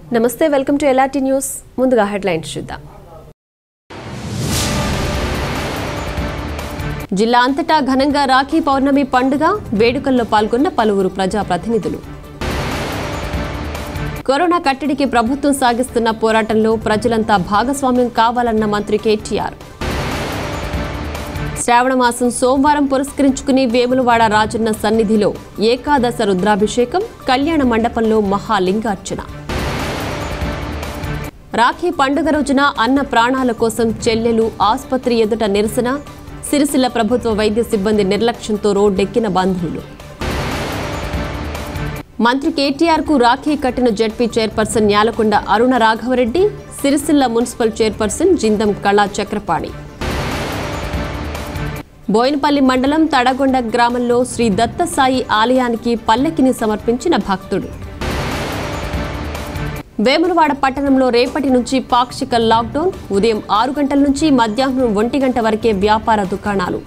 నమస్తే welcome to LRT news ముందుగా headlines చూద్దాం జిల్లా అంతటా ఘనంగా రాఖీ పౌర్ణమి పండుగ వేడుకల్లో పాల్గొన్న పలువురు ప్రజాప్రతినిధులు కరోనా కట్టడికి ప్రభుత్వం సాగిస్తున్న పోరాటంలో ప్రజలంతా భాగస్వామ్యం కావాలన్న మంత్రి కేటీఆర్ శ్రావణ మాసం సోమవారం పురస్కరించుకుని వేములవాడ రాజన్న సన్నిధిలో ఏకాదశ రుద్రాభిషేకం కళ్యాణ మండపంలో మహాలింగార్చన రాఖీ పండుగ రోజున అన్న ప్రాణాల కోసం చెల్లెలు ఆసుపత్రి ఎదుట నిరసన సిరిసిల్ల ప్రభుత్వ వైద్య సిబ్బంది నిర్లక్ష్యంతో రోడ్డెక్కిన బంధువులు మంత్రి కేటీఆర్ కు రాఖీ కట్టిన ZP chairperson Nyalakonda Aruna Raghava Reddy Sircilla municipal chairperson Jindam Kala Chakrapani Boinapalli మండలం తడగొండ గ్రామంలో శ్రీ దత్తసాయి ఆలయానికి పల్లకిని సమర్పించిన భక్తుడు వేములవాడ పట్టణంలో రేపటి నుంచి పాక్షిక లాక్డౌన్ ఉదయం ఆరు గంటల నుంచి మధ్యాహ్నం ఒంటి గంట వరకే వ్యాపార దుకాణాలు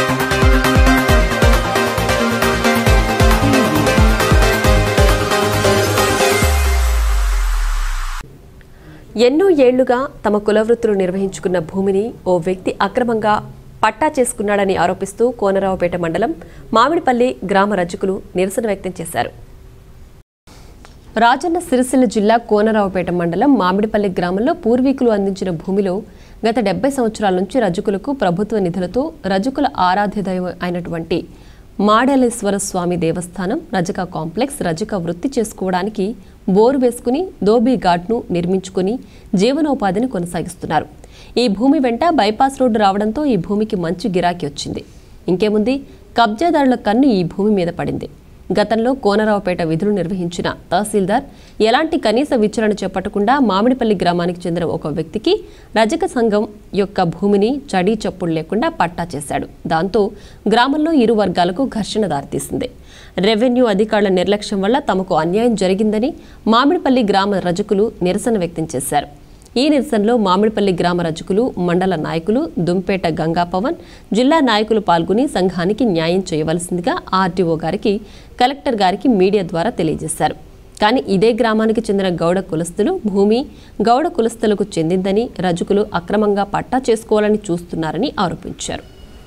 ఎన్నో ఏళ్లుగా తమ కులవృత్తులు నిర్వహించుకున్న భూమిని ఓ వ్యక్తి అక్రమంగా పట్టా చేసుకున్నాడని ఆరోపిస్తూ కోనరావుపేట మండలం మామిడిపల్లి గ్రామ రజకులు నిరసన వ్యక్తం చేశారు రాజన్న సిరిసిల్ల జిల్లా కోనరావుపేట మండలం మామిడిపల్లి గ్రామంలో పూర్వీకులు అందించిన భూమిలో గత డెబ్బై సంవత్సరాల నుంచి రజకులకు ప్రభుత్వ నిధులతో రజకుల ఆరాధ్య దైవం అయినటువంటి మాడలేశ్వర స్వామి దేవస్థానం రజక కాంప్లెక్స్ రజక వృత్తి చేసుకోవడానికి బోరు వేసుకుని దోబీ ఘాట్ను నిర్మించుకుని జీవనోపాధిని కొనసాగిస్తున్నారు ఈ భూమి వెంట బైపాస్ రోడ్డు రావడంతో ఈ భూమికి మంచి గిరాకీ వచ్చింది ఇంకేముంది కబ్జాదారుల కన్ను ఈ భూమి మీద పడింది గతంలో కోనరావుపేట విధులు నిర్వహించిన తహసీల్దార్ ఎలాంటి కనీస విచారణ చేపట్టకుండా మామిడిపల్లి గ్రామానికి చెందిన ఒక వ్యక్తికి రజక సంఘం యొక్క భూమిని చడీ చప్పుడు లేకుండా పట్టా చేశాడు దాంతో గ్రామంలో ఇరు వర్గాలకు ఘర్షణ దారితీసింది రెవెన్యూ అధికారుల నిర్లక్ష్యం వల్ల తమకు అన్యాయం జరిగిందని మామిడిపల్లి గ్రామ రజకులు నిరసన వ్యక్తం చేశారు ఈ నిరసనలో మామిడిపల్లి గ్రామ రజకులు మండల నాయకులు దుంపేట గంగా పవన్ జిల్లా నాయకులు పాల్గొని సంఘానికి న్యాయం చేయవలసిందిగా ఆర్డీఓ గారికి కలెక్టర్ గారికి మీడియా ద్వారా తెలియజేశారు కానీ ఇదే గ్రామానికి చెందిన గౌడ కులస్తులు భూమి గౌడ కులస్తులకు చెందిందని రజకులు అక్రమంగా పట్టా చేసుకోవాలని చూస్తున్నారని ఆరోపించారు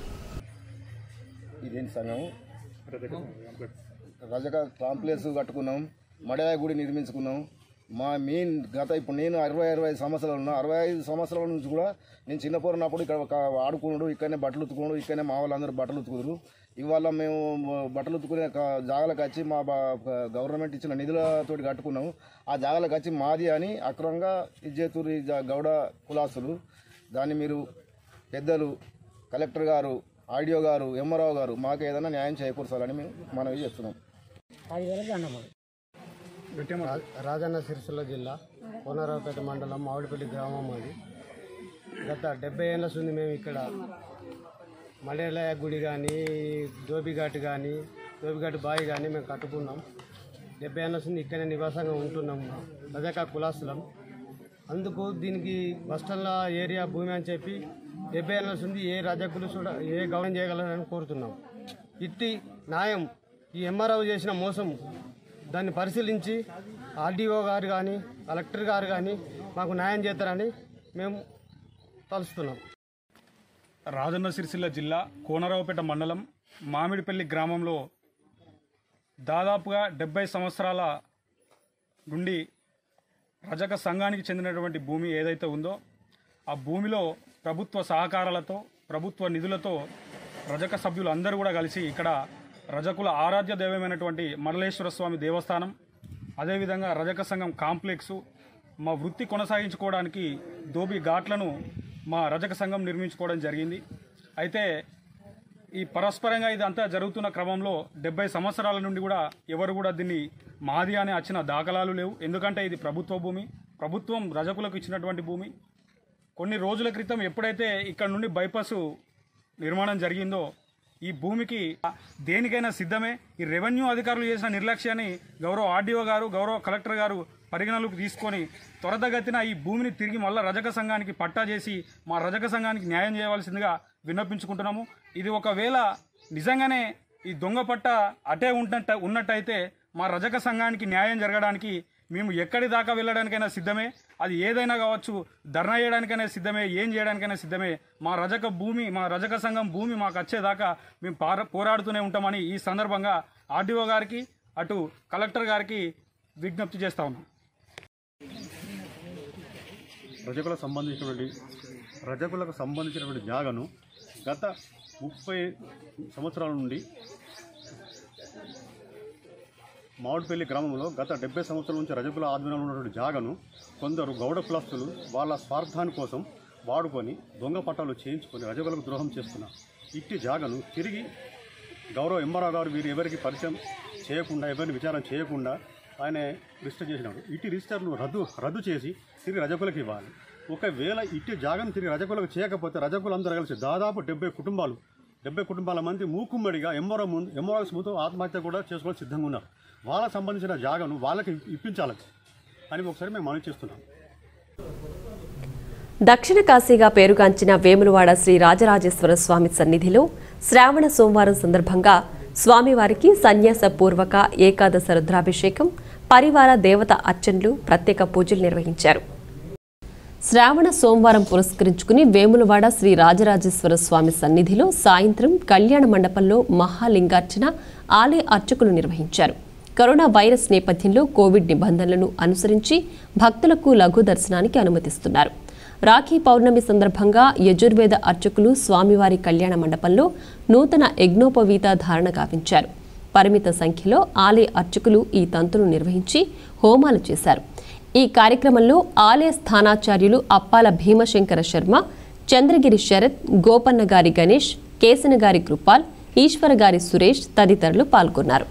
ఇదేంటి సంఘం రజక కాంప్లెక్స్ కట్టుకున్నాం మడయాయ గుడి నిర్మించుకున్నాం మా మెయిన్ గత ఇప్పుడు నేను అరవై అరవై ఐదు సంవత్సరాలు ఉన్నా అరవై ఐదు సంవత్సరాల నుంచి కూడా నేను చిన్నపోరున్నప్పుడు ఇక్కడ ఒక ఆడుకున్నాడు ఇక్కడనే బట్టలు ఉతుకున్నాడు ఇక్కడనే మా వాళ్ళందరూ బట్టలు ఉతుకుదురు ఇవాళ మేము బట్టలు ఉతుకునే క- జాగాలకు వచ్చి మా బ- గవర్నమెంట్ ఇచ్చిన నిధులతోటి కట్టుకున్నాము ఆ జాగాలకు వచ్చి మాది అని అక్రమంగా ఇజ్జేతూరు ఈ జా- గౌడ కులాసులు దాన్ని మీరు పెద్దలు కలెక్టర్ గారు ఆడియో గారు ఎంఆర్ఓ గారు మాకు ఏదైనా న్యాయం చేకూర్చాలని మేము మనవి చేస్తున్నాం రా- రాజన్న సిరిసిల్ల జిల్లా కోనరావుపేట మండలం మామిడిపల్లి గ్రామం అది గత డెబ్బై ఏళ్ళ నుండి మేము ఇక్కడ మలేలయ గుడి కానీ దోబిఘాట్ కానీ దోబిఘాట్ బావి కానీ మేము కట్టుకున్నాం డెబ్బై ఏళ్ళ నుండి ఇక్కడే నివాసంగా ఉంటున్నాం రజక కులాసులం అందుకు దీనికి బస్టల్ల ఏరియా భూమి అని చెప్పి డెబ్బై ఏళ్ళ నుండి ఏ రజకులు చూడ ఏ గౌరవం చేయగలరని కోరుతున్నాం ఇట్టి న్యాయం ఈ ఎంఆర్ఓ చేసిన మోసం దాన్ని పరిశీలించి ఆర్డీఓ గారు కానీ కలెక్టర్ గారు కానీ మాకు న్యాయం చేస్తారని మేము తలుస్తున్నాం రాజన్న సిరిసిల్ల జిల్లా కోనరావుపేట మండలం మామిడిపల్లి గ్రామంలో దాదాపుగా డెబ్బై సంవత్సరాల నుండి రజక సంఘానికి చెందినటువంటి భూమి ఏదైతే ఉందో ఆ భూమిలో ప్రభుత్వ సహకారాలతో ప్రభుత్వ నిధులతో రజక సభ్యులు అందరూ కూడా కలిసి ఇక్కడ రజకుల ఆరాధ్య దైవమైనటువంటి మరలేశ్వర స్వామి దేవస్థానం అదేవిధంగా రజక సంఘం కాంప్లెక్సు మా వృత్తి కొనసాగించుకోవడానికి దోబి ఘాట్లను మా రజక సంఘం నిర్మించుకోవడం జరిగింది అయితే ఈ పరస్పరంగా ఇదంతా జరుగుతున్న క్రమంలో డెబ్బై సంవత్సరాల నుండి కూడా ఎవరు కూడా దీన్ని మాది అని వచ్చిన దాఖలాలు లేవు ఎందుకంటే ఇది ప్రభుత్వ భూమి ప్రభుత్వం రజకులకు ఇచ్చినటువంటి భూమి కొన్ని రోజుల క్రితం ఎప్పుడైతే ఇక్కడ నుండి బైపాస్ నిర్మాణం జరిగిందో ఈ భూమికి దేనికైనా సిద్ధమే ఈ రెవెన్యూ అధికారులు చేసిన నిర్లక్ష్యాన్ని గౌరవ ఆర్డీఓ గారు గౌరవ కలెక్టర్ గారు పరిగణలోకి తీసుకొని త్వరతగతిన ఈ భూమిని తిరిగి మళ్ళా రజక సంఘానికి పట్టా చేసి మా రజక సంఘానికి న్యాయం చేయవలసిందిగా విన్నపించుకుంటున్నాము ఇది ఒకవేళ నిజంగానే ఈ దొంగ పట్ట అటే ఉన్నట్టు ఉన్నట్టయితే మా రజక సంఘానికి న్యాయం జరగడానికి మేము ఎక్కడి దాకా వెళ్ళడానికైనా సిద్ధమే అది ఏదైనా కావచ్చు ధర్నా చేయడానికైనా సిద్ధమే ఏం చేయడానికైనా సిద్ధమే మా రజక భూమి మా రజక సంఘం భూమి మాకు వచ్చేదాకా మేము పార పోరాడుతూనే ఉంటామని ఈ సందర్భంగా ఆర్డీఓ గారికి అటు కలెక్టర్ గారికి విజ్ఞప్తి చేస్తా ఉన్నాం రజకులకు సంబంధించినటువంటి రజకులకు సంబంధించినటువంటి జాగను గత ముప్పై సంవత్సరాల నుండి మామిడిపల్లి గ్రామంలో గత డెబ్బై సంవత్సరాల నుంచి రజకుల ఆధ్వర్యంలో ఉన్నటువంటి జాగను కొందరు గౌడ కులస్తులు వాళ్ళ స్వార్థాని కోసం వాడుకొని దొంగ పట్టాలు చేయించుకొని రజకులకు ద్రోహం చేస్తున్నారు ఇట్టి జాగను తిరిగి గౌరవ ఎంఆర్ఆర్ గారు వీరు ఎవరికి పరిచయం చేయకుండా ఎవరిని విచారం చేయకుండా ఆయన రిజిస్టర్ చేసినాడు ఇట్టి రిజిస్టర్ను రద్దు రద్దు చేసి తిరిగి రజకులకు ఇవ్వాలి ఒకవేళ ఇట్టి జాగను తిరిగి రజకులకు చేయకపోతే రజకులందరూ కలిసి దాదాపు డెబ్బై కుటుంబాలు డెబ్బై కుటుంబాల మంది మూకుమ్మడిగా ఎంఆర్ఓ ముందు ఎంఆర్ఓ ముందు ఆత్మహత్య కూడా చేసుకోవడానికి సిద్ధంగా ఉన్నారు వాళ్ళకు సంబంధించిన జాగను వాళ్ళకి ఇప్పించాలి అని ఒకసారి మేము మనవి చేస్తున్నాం దక్షిణ కాశీగా పేరుగాంచిన వేములవాడ శ్రీ రాజరాజేశ్వర స్వామి సన్నిధిలో శ్రావణ సోమవారం సందర్భంగా స్వామివారికి సన్యాసపూర్వక ఏకాదశ రుద్రాభిషేకం పరివార దేవత అర్చనలు ప్రత్యేక పూజలు నిర్వహించారు శ్రావణ సోమవారం పురస్కరించుకుని వేములవాడ శ్రీ రాజరాజేశ్వర స్వామి సన్నిధిలో సాయంత్రం కళ్యాణ మండపంలో మహాలింగార్చన ఆలయ అర్చకులు నిర్వహించారు కరోనా వైరస్ నేపథ్యంలో కోవిడ్ నిబంధనలను అనుసరించి భక్తులకు లఘు దర్శనానికి అనుమతిస్తున్నారు రాఖీ పౌర్ణమి సందర్భంగా యజుర్వేద అర్చకులు స్వామివారి కళ్యాణ మండపంలో నూతన యజ్ఞోపవీత ధారణ గావించారు పరిమిత సంఖ్యలో ఆలయ అర్చకులు ఈ తంతును నిర్వహించి హోమాలు చేశారు ఈ కార్యక్రమంలో ఆలయ స్థానాచార్యులు అప్పాల భీమశంకర శర్మ చంద్రగిరి శరత్ గోపన్న గారి గణేష్ కేసన గారి కృపాల్ ఈశ్వర గారి సురేష్ తదితరులు పాల్గొన్నారు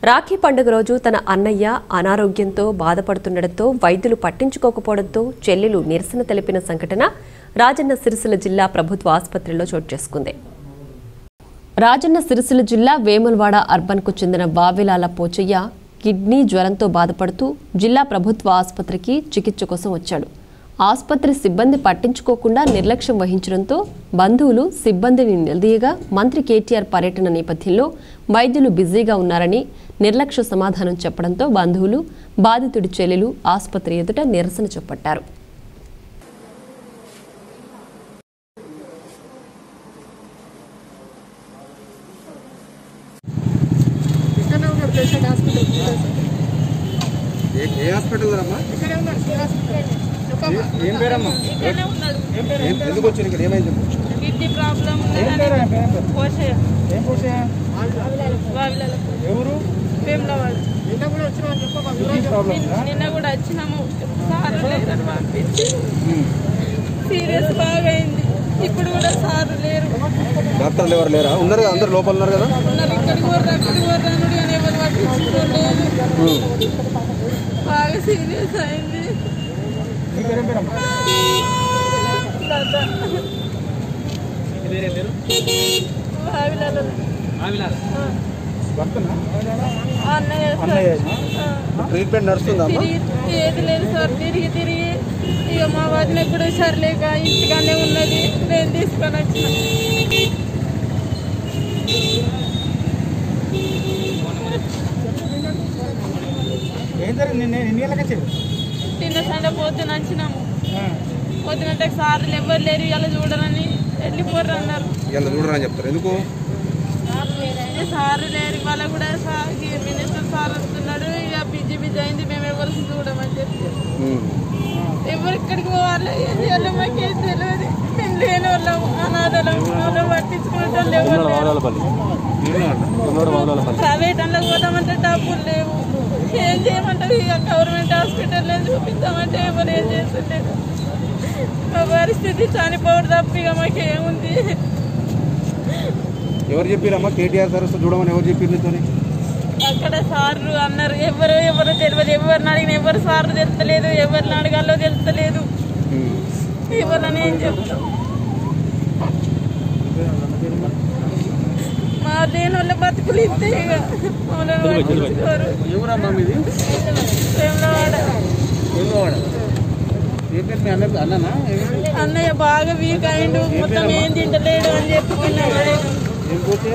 రాఖీ పండుగ రోజు తన అన్నయ్య అనారోగ్యంతో బాధపడుతుండటంతో వైద్యులు పట్టించుకోకపోవడంతో చెల్లెలు నిరసన తెలిపిన సంఘటన రాజన్న సిరిసిల్ల జిల్లా ప్రభుత్వ ఆసుపత్రిలో చోటు చేసుకుంది రాజన్న సిరిసిల్ల జిల్లా వేములవాడ అర్బన్కు చెందిన వావిలాల పోచయ్య కిడ్నీ జ్వరంతో బాధపడుతూ జిల్లా ప్రభుత్వ ఆసుపత్రికి చికిత్స కోసం వచ్చాడు ఆసుపత్రి సిబ్బంది పట్టించుకోకుండా నిర్లక్ష్యం వహించడంతో బంధువులు సిబ్బందిని నిలదీయగా మంత్రి కేటీఆర్ పర్యటన నేపథ్యంలో వైద్యులు బిజీగా ఉన్నారని నిర్లక్ష్య సమాధానం చెప్పడంతో బంధువులు బాధితుడి చెల్లెలు ఆసుపత్రి ఎదుట నిరసన చేపట్టారు ఇక్కడనే ఉన్నాడు పేషెంట్ హాస్పిటల్ ఏ హాస్పిటల్ రమ్మా ఇక్కడే ఉన్నాడు హాస్పిటల్ ఏం పేరమ్మా ఇక్కడనే ఉన్నాడు ఏం ఎందుకు వచ్చింది ఇక్కడ ఏమైంది కిడ్నీ ప్రాబ్లం పోసే వావిలాల ఎవరు వేములవాడ నిన్న కూడా వచ్చినాము నిన్న కూడా వచ్చినాము సార్ లేదని పంపించి సీరియస్ బాగా అయింది ఇప్పుడు కూడా సార్ లేరు డాక్టర్లు ఎవరు లేరా ఉన్నారు కదా అందరు లోపల ఉన్నారు కదా ఉన్నారు ఇక్కడికి పోర్రు అక్కడికి పోర్రు అనుడు కానీ ఎవరు పట్టించుకోలేదు బాగా సీరియస్ అయింది లత. వావిలాల. ఆ. అన్నయ్య సార్. ఆ. ట్రీట్మెంట్ నడుస్తుందా అమ్మా తిరిగి ఏది లేదు సార్ తిరిగి తిరిగి ఇక మా వదిన కూడా సర్లేక ఇంటికానే ఉన్నది నేను తీసుకొని వచ్చిన ఏం జరిగింది నిన్న ఎన్ని గంటలకు వచ్చారు తిన్న సండే పొద్దున వచ్చినాము పొద్దునంటే సార్లు ఎవరు లేరు ఇలా చూడరని వెళ్ళిపోర్రు అన్నారు ఇలా చూడరా అని చెప్తారు ఎందుకు ఇక సార్ లేరు ఇవాళ కూడా సార్ మినిస్టర్ సార్ వస్తున్నాడు ఇక బిజీ బిజీ అయింది మేము ఎవరు చూడమని చెప్పి ఉమ్. ఎవరు ఇక్కడికి పోవాలి ఏం చేయాలో మాకేం తెలియదు మేము లేని వాళ్ళం అనాథలం వాళ్ళం పట్టించుకుంటాం ఎవరు లేరు ప్రైవేట్ అందులో పోదామంటే డబ్బులు లేవు ఏం చేయమంటారు ఇక గవర్నమెంట్ హాస్పిటల్లో చూపిస్తామంటే ఎవరు ఏం చేస్తలేదు మా పరిస్థితి చనిపోవడం తప్ప ఇక మాకేముంది ఎవరు చెప్పారమ్మా కేటీఆర్ సార్ వస్తే చూడమని ఎవరు చెప్పారు నీతోని అక్కడ సార్లు అన్నారు ఎవరు ఎవరు తెలియదు ఎవరిని అడిగిన ఎవరు సార్లు తెలుస్తలేదు ఎవరిని అడగాలో తెలుస్తలేదు ఉమ్. ఎవరని ఏం చెప్తాం మా లేని వాళ్ళ బతుకులు ఇంతే ఇక మమ్మల్ని పట్టించుకోరు. ఎవరమ్మా మీది వేములవాడ. ఏ పేరు మీ అన్న అన్ననా అన్నయ్య బాగా వీక్ అయిండు మొత్తం ఏం తింటలేడు అని చెప్పుకున్నాడు ఏం పోతే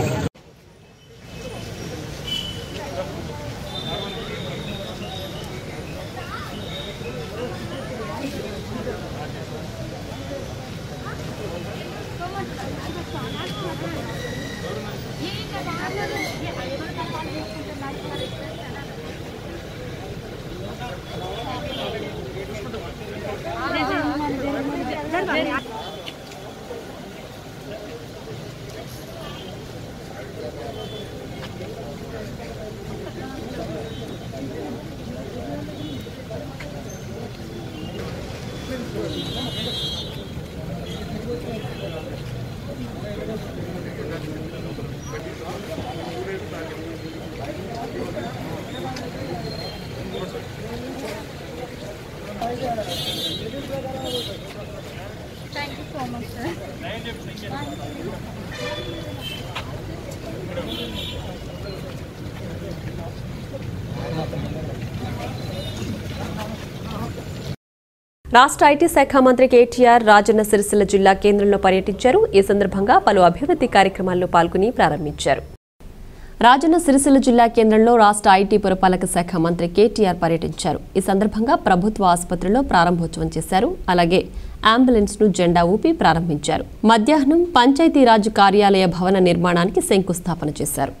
రాష్ట్ర ఐటీ శాఖ మంత్రి కేటీఆర్ రాజన్న సిరిసిల్ల జిల్లా కేంద్రంలో పర్యటించారు ఈ సందర్భంగా పలు అభివృద్ధి కార్యక్రమాల్లో పాల్గొని ప్రారంభించారు రాజన్న సిరిసిల్ల జిల్లా కేంద్రంలో రాష్ట్ర ఐటీ పురపాలక శాఖ మంత్రి కేటీఆర్ పర్యటించారు ఈ సందర్భంగా ప్రభుత్వ ఆసుపత్రిలో ప్రారంభోత్సవం చేశారు అలాగే అంబులెన్స్ ను జెండా ఊపి ప్రారంభించారు మధ్యాహ్నం పంచాయతీరాజ్ కార్యాలయ భవన నిర్మాణానికి శంకుస్థాపన చేశారు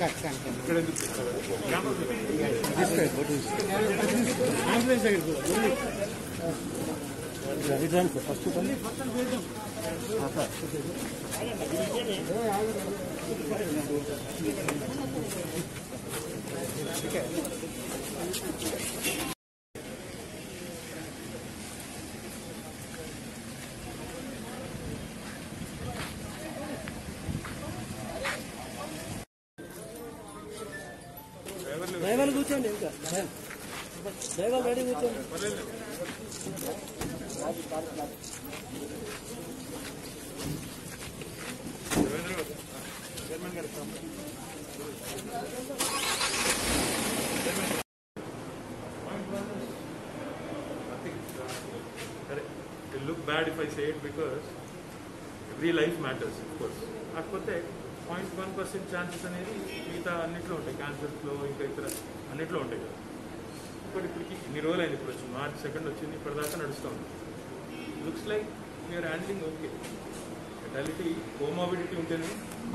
it look bad if I say it because every life matters, of course. కాకపోతే పాయింట్ వన్ పర్సెంట్ ఛాన్సెస్ అనేది మిగతా అన్నిట్లో ఉంటాయి క్యాన్సర్స్లో ఇంకా ఇతర అన్నిట్లో ఉంటాయి కదా ఇప్పుడు ఇప్పటికి ఇన్ని రోజులు అయింది ఇప్పుడు వచ్చి మార్చ్ సెకండ్ వచ్చింది ఇప్పటిదాకా నడుస్తూ ఉంది looks like we're handling okay mentality comorbidity ఉంటేనే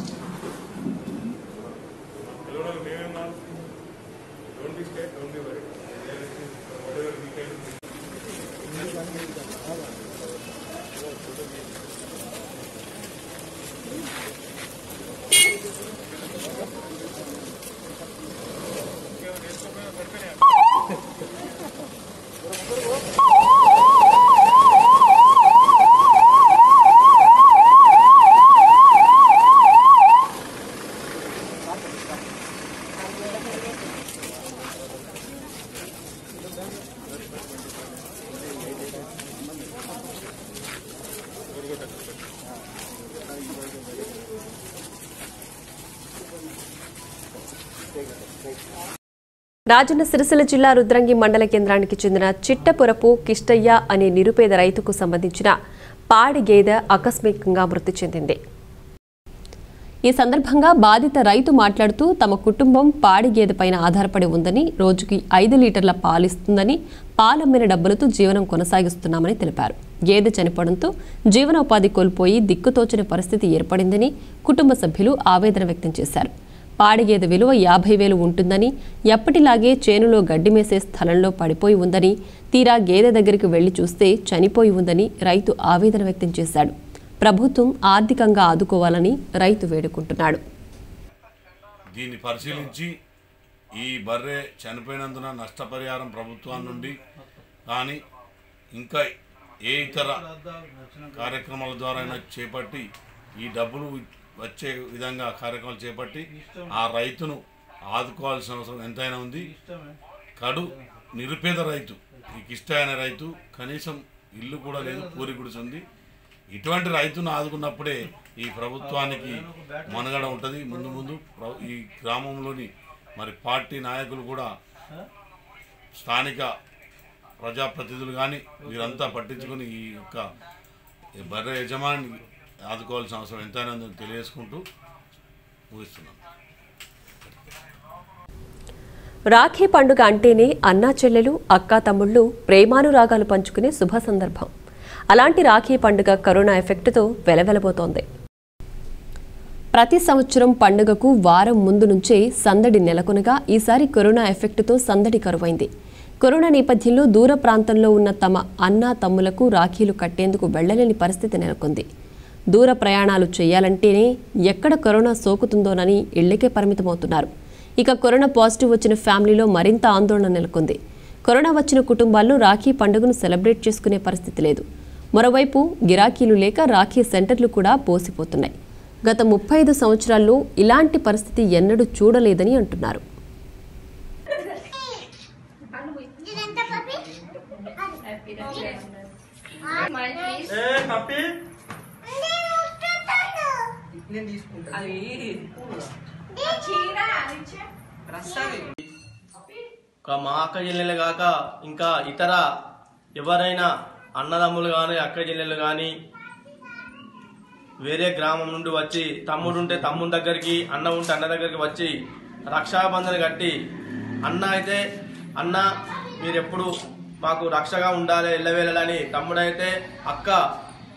హలో మేమేం don't be state don't be worry whatever we can Rajanna Sircilla జిల్లా రుద్రంగి మండల కేంద్రానికి చెందిన చిట్టపురపు కిష్టయ్య అనే నిరుపేద రైతుకు సంబంధించిన పాడి గేదె ఆకస్మికంగా మృతి చెందింది ఈ సందర్భంగా బాధిత రైతు మాట్లాడుతూ తమ కుటుంబం పాడి గేదె పైన ఆధారపడి ఉందని రోజుకి ఐదు లీటర్ల పాలిస్తుందని పాలమ్మిన డబ్బులతో జీవనం కొనసాగిస్తున్నామని తెలిపారు గేదె చనిపోవడంతో జీవనోపాధి కోల్పోయి దిక్కుతోచని పరిస్థితి ఏర్పడిందని కుటుంబ సభ్యులు ఆవేదన వ్యక్తం చేశారు పాడి గేదె విలువ యాభై వేలు ఉంటుందని ఎప్పటిలాగే చేనులో గడ్డి మేసే స్థలంలో పడిపోయి ఉందని తీరా గేదె దగ్గరికి వెళ్లి చూస్తే చనిపోయి ఉందని రైతు ఆవేదన వ్యక్తం చేశాడు ప్రభుత్వం ఆర్థికంగా ఆదుకోవాలని రైతు వేడుకుంటున్నాడు దీన్ని పరిశీలించి ఈ బర్రె చనిపోయినందున నష్టపరిహారం ప్రభుత్వం నుండి కానీ ఇంకా ఏ ఇతర కార్యక్రమాల ద్వారా అయినా చేపట్టి ఈ డబ్బులు వచ్చే విధంగా కార్యక్రమాలు చేపట్టి ఆ రైతును ఆదుకోవాల్సిన అవసరం ఎంతైనా ఉంది కడు నిరుపేద రైతు ఈ కిష్ట అనే రైతు కనీసం ఇల్లు కూడా లేదు పూరి గుడిసి ఉంది ఇటువంటి రైతును ఆదుకున్నప్పుడే ఈ ప్రభుత్వానికి మనుగడ ఉంటుంది ముందు ముందు ప్ర- ఈ గ్రామంలోని మరి పార్టీ నాయకులు కూడా స్థానిక ప్రజాప్రతినిధులు కానీ వీరంతా పట్టించుకొని ఈ యొక్క ఈ బర్రె యజమాని ఆదుకోవాల్సిన అవసరం ఎంతైనా ఉందని తెలియజేసుకుంటూ ముగిస్తున్నాను రాఖీ పండుగ అంటేనే అన్నా చెల్లెలు అక్కా తమ్ముళ్ళు ప్రేమానురాగాలు పంచుకునే శుభ సందర్భం అలాంటి రాఖీ పండుగ కరోనా ఎఫెక్ట్తో వెలవెలబోతోంది ప్రతి సంవత్సరం పండుగకు వారం ముందు నుంచే సందడి నెలకొనగా ఈసారి కరోనా ఎఫెక్ట్తో సందడి కరువైంది కరోనా నేపథ్యంలో దూర ప్రాంతంలో ఉన్న తమ అన్నా తమ్ములకు రాఖీలు కట్టేందుకు వెళ్లలేని పరిస్థితి నెలకొంది దూర ప్రయాణాలు చేయాలంటేనే ఎక్కడ కరోనా సోకుతుందోనని ఇళ్లకే పరిమితమవుతున్నారు ఇక కరోనా పాజిటివ్ వచ్చిన ఫ్యామిలీలో మరింత ఆందోళన నెలకొంది కరోనా వచ్చిన కుటుంబాల్లో రాఖీ పండుగను సెలబ్రేట్ చేసుకునే పరిస్థితి లేదు మరోవైపు గిరాకీలు లేక రాఖీ సెంటర్లు కూడా పోసిపోతున్నాయి గత ముప్పై ఐదు సంవత్సరాల్లో ఇలాంటి పరిస్థితి ఎన్నడూ చూడలేదని అంటున్నారు ఒక మా అక్క చెల్లెలు కాక ఇంకా ఇతర ఎవరైనా అన్నదమ్ములు కానీ అక్క చెల్లెలు కానీ వేరే గ్రామం నుండి వచ్చి తమ్ముడు ఉంటే తమ్ముని దగ్గరికి అన్న ఉంటే అన్న దగ్గరికి వచ్చి రక్షాబంధన కట్టి అన్న అయితే అన్న మీరు ఎప్పుడు మాకు రక్షగా ఉండాలి ఎల్లవేళలని తమ్ముడైతే అక్క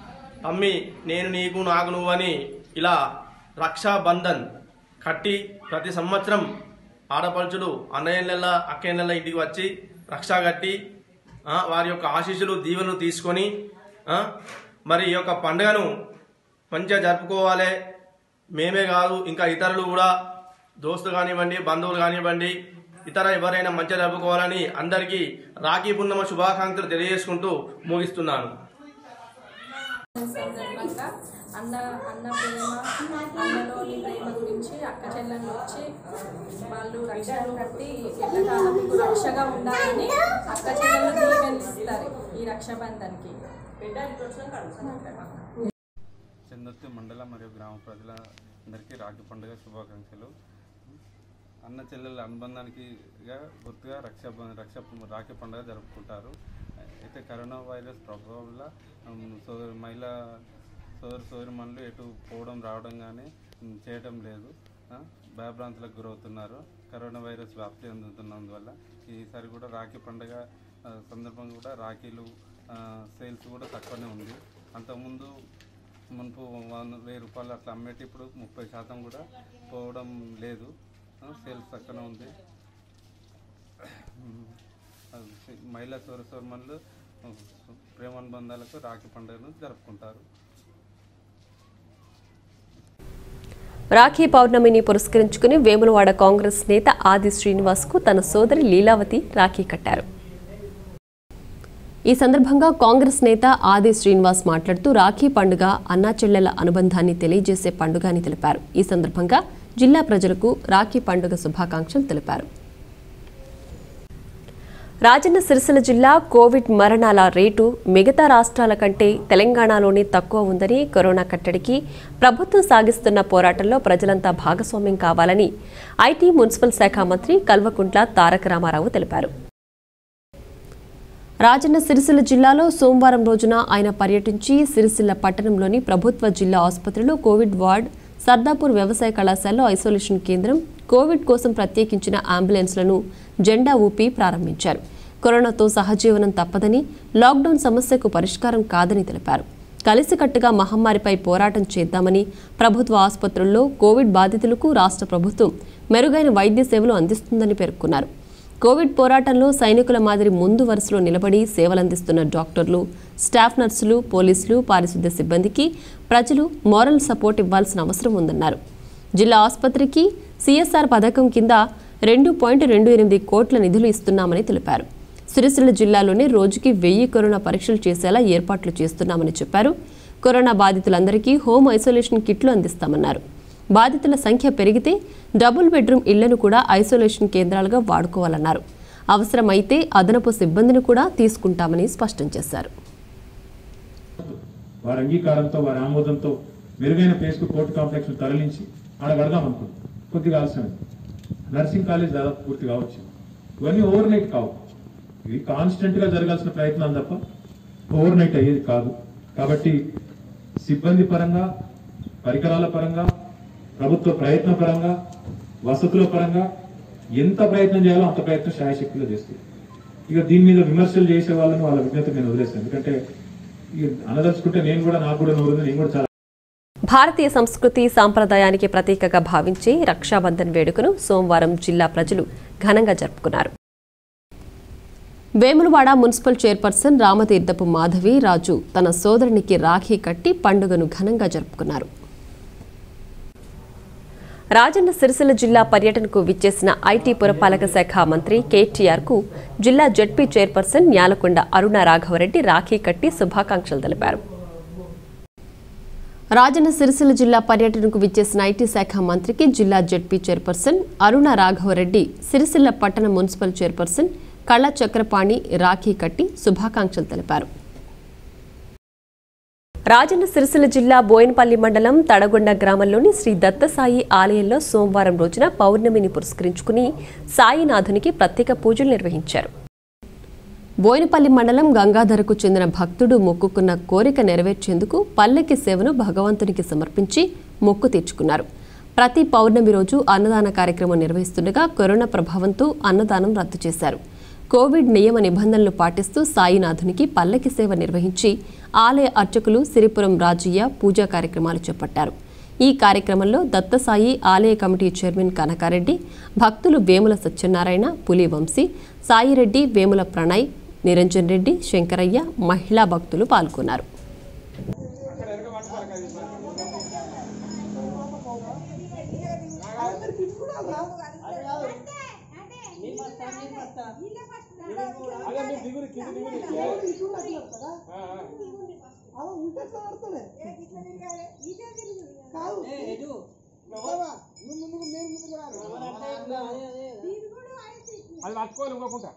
తమ్మి నేను నీకు నాకు నువ్వని ఇలా రక్షాబంధన్ కట్టి ప్రతి సంవత్సరం ఆడపడుచులు అన్నయ్యల అక్కయ్యల ఇంటికి వచ్చి రక్షా కట్టి ఆ, వారి యొక్క ఆశీస్సులు దీవెనలు తీసుకొని ఆ, మరి ఈ యొక్క పండుగను మంచిగా జరుపుకోవాలి మేమే కాదు ఇంకా ఇతరులు కూడా దోస్తులు కానివ్వండి బంధువులు కానివ్వండి ఇతర ఎవరైనా మంచిగా జరుపుకోవాలని అందరికీ రాఖీ పున్నమ శుభాకాంక్షలు తెలియజేసుకుంటూ ముగిస్తున్నాను సందర్భంగా అన్న అన్న ప్రేమ అన్నలోని ప్రేమ గురించి అక్క చెల్లెళ్ళు వచ్చి వాళ్ళు రక్షణ కట్టి ఎల్లకాలం మీకు రక్షగా ఉండాలని అక్క చెల్లెళ్ళు దీవెనిస్తారు ఈ రక్షాబంధన్కి చందొత్తి మండల మరియు గ్రామ ప్రజలందరికీ రాఖీ పండుగ శుభాకాంక్షలు అన్న చెల్లెల అనుబంధానికి గా గుర్తుగా రక్ష రక్ష రాఖీ పండుగ జరుపుకుంటారు అయితే కరోనా వైరస్ ప్రభావం వల్ల ఉమ్, సోదరు మహిళా సోదరు సోదరిమణులు ఎటు పోవడం రావడం కానీ ఉమ్, చేయడం లేదు ఆ, భయభ్రాంతులకు గురవుతున్నారు కరోనా వైరస్ వ్యాప్తి చెందుతున్నందువల్ల ఈసారి కూడా రాఖీ పండుగ ఆ, సందర్భంగా కూడా రాఖీలు ఆ, సేల్స్ కూడా తక్కువనే ఉంది అంతకుముందు మునుపు వంద వెయ్యి రూపాయలు అట్లా అమ్మేటి ఇప్పుడు ముప్పై శాతం కూడా పోవడం లేదు ఆ, సేల్స్ తక్కువనే ఉంది ఉమ్, అది మహిళా సౌర సౌరమణులు ప్రేమానుబంధాలకు రాఖీ పండుగను జరుపుకుంటారు రాఖీ పౌర్ణమిని పురస్కరించుకుని వేములవాడ కాంగ్రెస్ నేత ఆది శ్రీనివాస్కు తన సోదరి లీలావతి రాఖీ కట్టారు ఈ సందర్భంగా కాంగ్రెస్ నేత ఆది శ్రీనివాస్ మాట్లాడుతూ రాఖీ పండుగ అన్నా చెల్లెల అనుబంధాన్ని తెలియజేసే పండుగ అని తెలిపారు ఈ సందర్భంగా జిల్లా ప్రజలకు రాఖీ పండుగ శుభాకాంక్షలు తెలిపారు రాజన్న సిరిసిల్ల జిల్లా కోవిడ్ మరణాల రేటు మిగతా రాష్ట్రాల కంటే తెలంగాణలోనే తక్కువ ఉందని కరోనా కట్టడికి ప్రభుత్వం సాగిస్తున్న పోరాటంలో ప్రజలంతా భాగస్వామ్యం కావాలని ఐటీ మున్సిపల్ శాఖ మంత్రి కల్వకుంట్ల తారక రామారావు తెలిపారు రాజన్న సిరిసిల్ల జిల్లాలో సోమవారం రోజున ఆయన పర్యటించి సిరిసిల్ల పట్టణంలోని ప్రభుత్వ జిల్లా ఆసుపత్రిలో కోవిడ్ వార్డ్ సర్దాపూర్ వ్యవసాయ కళాశాలలో ఐసోలేషన్ కేంద్రం కోవిడ్ కోసం ప్రత్యేకించిన అంబులెన్స్లను జెండా ఊపి ప్రారంభించారు కరోనాతో సహజీవనం తప్పదని లాక్డౌన్ సమస్యకు పరిష్కారం కాదని తెలిపారు కలిసికట్టుగా మహమ్మారిపై పోరాటం చేద్దామని ప్రభుత్వ ఆసుపత్రుల్లో కోవిడ్ బాధితులకు రాష్ట్ర ప్రభుత్వం మెరుగైన వైద్య సేవలు అందిస్తుందని పేర్కొన్నారు కోవిడ్ పోరాటంలో సైనికుల మాదిరి ముందు వరుసలో నిలబడి సేవలందిస్తున్న డాక్టర్లు స్టాఫ్ నర్సులు పోలీసులు పారిశుద్ధ్య సిబ్బందికి ప్రజలు మోరల్ సపోర్ట్ ఇవ్వాల్సిన అవసరం ఉందన్నారు జిల్లా ఆసుపత్రికి సిఎస్ఆర్ పథకం కింద రెండు పాయింట్ రెండు ఎనిమిది కోట్ల నిధులు ఇస్తున్నామని తెలిపారు సిరిసిల్ల జిల్లాలోనే రోజుకి వెయ్యి కరోనా పరీక్షలు చేసేలా ఏర్పాట్లు చేస్తున్నామని చెప్పారు కరోనా బాధితులందరికీ హోమ్ ఐసోలేషన్ కిట్లు అందిస్తామన్నారు బాధితుల సంఖ్య పెరిగితే డబుల్ బెడ్రూమ్ ఇళ్లను కూడా ఐసోలేషన్ కేంద్రాలుగా వాడుకోవాలన్నారు అవసరమైతే అదనపు సిబ్బందిని కూడా తీసుకుంటామని స్పష్టం చేశారు వారి అంగీకారంతో వారి ఆమోదంతో మెరుగైన ప్లేస్కు కోర్టు కాంప్లెక్స్ తరలించి ఆడ కడదాం అనుకుంది కొద్దిగా ఆలస్యమైంది నర్సింగ్ కాలేజ్ దాదాపు పూర్తి కావచ్చు ఇవన్నీ ఓవర్ నైట్ కావు ఇవి కాన్స్టెంట్ గా జరగాల్సిన ప్రయత్నం తప్ప ఓవర్ నైట్ అయ్యేది కాదు కాబట్టి సిబ్బంది పరంగా పరికరాల పరంగా ప్రభుత్వ ప్రయత్న పరంగా వసతుల పరంగా ఎంత ప్రయత్నం చేయాలో అంత ప్రయత్నం శాయశక్తిగా చేస్తుంది ఇక దీని మీద విమర్శలు చేసే వాళ్ళని వాళ్ళ విజ్ఞత నేను వదిలేస్తాను ఎందుకంటే ఇక అనదలుచుకుంటే నేను కూడా నాకు కూడా నోరు ఉంది, నేను కూడా చాలా భారతీయ సంస్కృతి సాంప్రదాయానికి ప్రతీకగా భావించే రక్షాబంధన్ వేడుకను సోమవారం జిల్లా ప్రజలు ఘనంగా జరుపుకున్నారు వేములవాడ మున్సిపల్ చైర్పర్సన్ రామతీర్థపు మాధవి రాజు తన సోదరునికి రాఖీ కట్టి పండుగను ఘనంగా జరుపుకున్నారు రాజన్న సిరిసిల్ల జిల్లా పర్యటనకు విచ్చేసిన ఐటీ పురపాలక శాఖ మంత్రి కేటీఆర్ కు జిల్లా జడ్పీ చైర్పర్సన్ న్యాలకొండ అరుణ రాఘవరెడ్డి రాఖీ కట్టి శుభాకాంక్షలు తెలిపారు రాజన్న సిరిసిల్ల జిల్లా పర్యటనకు విచ్చేసిన ఐటీ శాఖ మంత్రికి జిల్లా జడ్పీ చైర్పర్సన్ అరుణ రాఘవరెడ్డి సిరిసిల్ల పట్టణ మున్సిపల్ చైర్పర్సన్ కళ చక్రపాణి రాఖీ కట్టి శుభాకాంక్షలు తెలిపారు రాజన్న సిరిసిల్ల జిల్లా బోయినపల్లి మండలం తడగొండ గ్రామంలోని శ్రీ దత్తసాయి ఆలయంలో సోమవారం రోజున పౌర్ణమిని పురస్కరించుకుని సాయినాథునికి ప్రత్యేక పూజలు నిర్వహించారు బోయినపల్లి మండలం గంగాధరకు చెందిన భక్తుడు మొక్కుకున్న కోరిక నెరవేర్చేందుకు పల్లెకి సేవను భగవంతునికి సమర్పించి మొక్కు తీర్చుకున్నారు ప్రతి పౌర్ణమి రోజు అన్నదాన కార్యక్రమం నిర్వహిస్తుండగా కరోనా ప్రభావంతో అన్నదానం రద్దు చేశారు కోవిడ్ నియమ నిబంధనలు పాటిస్తూ సాయినాథునికి పల్లకి సేవ నిర్వహించి ఆలయ అర్చకులు సిరిపురం రాజయ్య పూజా కార్యక్రమాలు చేపట్టారు ఈ కార్యక్రమంలో దత్తసాయి ఆలయ కమిటీ చైర్మన్ కనకారెడ్డి భక్తులు వేముల సత్యనారాయణ పులి వంశీ సాయిరెడ్డి వేముల ప్రణయ్ నిరంజన్ రెడ్డి శంకరయ్య మహిళా భక్తులు పాల్గొన్నారు అది పట్టుకోవాలి ఇంకోకుండా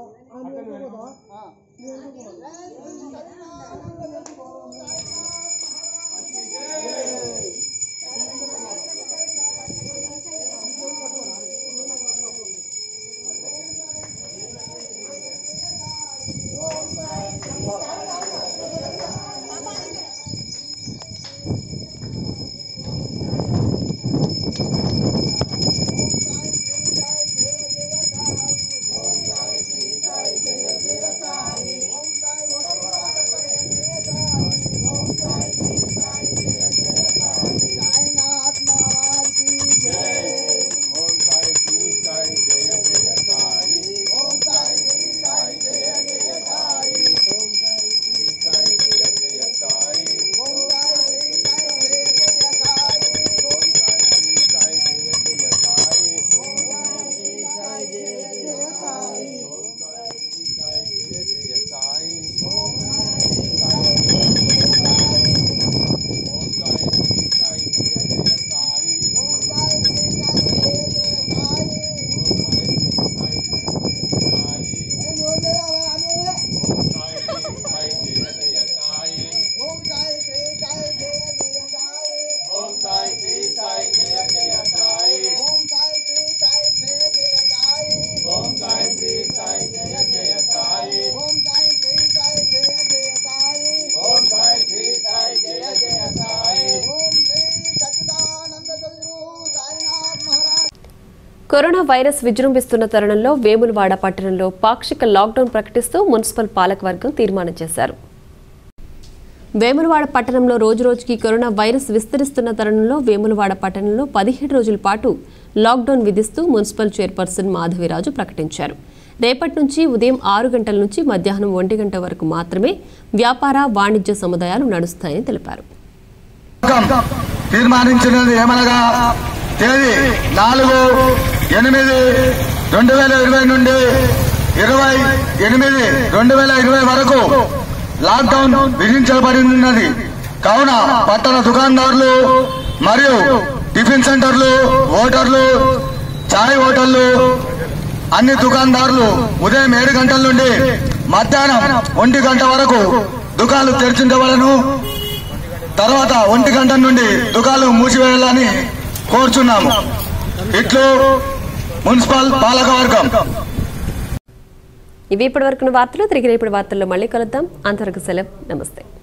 కరోనా వైరస్ విజృంభిస్తున్న తరుణంలో వేములవాడ పట్టణంలో పాక్షిక లాక్డౌన్ ప్రకటిస్తూ మున్సిపల్ పాలకవర్గం తీర్మానం చేశారు వేములవాడ పట్టణంలో రోజురోజుకి కరోనా వైరస్ విస్తరిస్తున్న తరుణంలో వేములవాడ పట్టణంలో పదిహేడు రోజుల పాటు లాక్డౌన్ విధిస్తూ మున్సిపల్ చైర్పర్సన్ మాధవిరాజు ప్రకటించారు రేపటి నుంచి ఉదయం ఆరు గంటల నుంచి మధ్యాహ్నం ఒంటి గంట వరకు మాత్రమే వ్యాపార వాణిజ్య సముదాయాలు నడుస్తాయని తెలిపారు తీర్మానించినది ఏమనగా తేదీ నాలుగు ఎనిమిది రెండు వేల ఇరవై నుండి ఇరవై ఎనిమిది రెండు వేల ఇరవై వరకు లాక్డౌన్ విధించబడినది కావున పట్టణ దుకాణదారులు మరియు టిఫిన్ సెంటర్లు హోటళ్లు చాయ్ హోటళ్లు అన్ని దుకాణదారులు ఉదయం ఏడు గంటల నుండి మధ్యాహ్నం ఒంటి గంట వరకు దుకాణాలు తెరిచించవలను తర్వాత ఒంటి గంట నుండి దుకాణాలు మూసివేయాలని కోరుచున్నాము ఇట్లు మున్సిపల్ పాలకవర్గం ఇవి ఇప్పటివరకు వార్తలు తిరిగి రేపటి వార్తల్లో మళ్ళీ కలుద్దాం అంతవరకు సెలవు నమస్తే